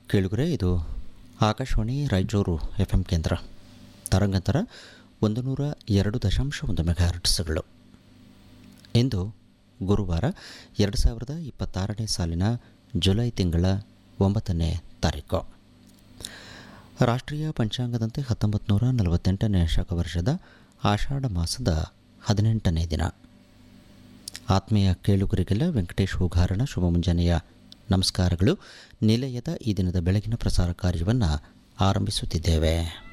ಕೇಳುಗರೆ ಇದು Akashvani Raichur F M ಕೇಂದ್ರ ತರಂಗಾಂತರ ಒಂದು ನೂರ ಎರಡು ದಶಾಂಶ ಒಂದು ಮೆಗಾಹರ್ಟ್ಸ್ಗಳು ಇಂದು ಗುರುವಾರ ಎರಡು ಸಾವಿರದ ಇಪ್ಪತ್ತಾರನೇ ಸಾಲಿನ ಜುಲೈ ತಿಂಗಳ ಒಂಬತ್ತನೇ ತಾರೀಕು ರಾಷ್ಟ್ರೀಯ ಪಂಚಾಂಗದಂತೆ ಹತ್ತೊಂಬತ್ತು ನೂರ ನಲವತ್ತೆಂಟನೇ ಶಕ ವರ್ಷದ ಆಷಾಢ ಮಾಸದ ಹದಿನೆಂಟನೇ ದಿನ ಆತ್ಮೀಯ ಕೇಳುಗರಿಗೆಲ್ಲ ವೆಂಕಟೇಶ್ ಹೂಗಾರನ ಶುಭ ಮುಂಜಾನೆಯ ನಮಸ್ಕಾರಗಳು ನಿಲಯದ ಈ ದಿನದ ಬೆಳಗಿನ ಪ್ರಸಾರ ಕಾರ್ಯವನ್ನು ಆರಂಭಿಸುತ್ತಿದ್ದೇವೆ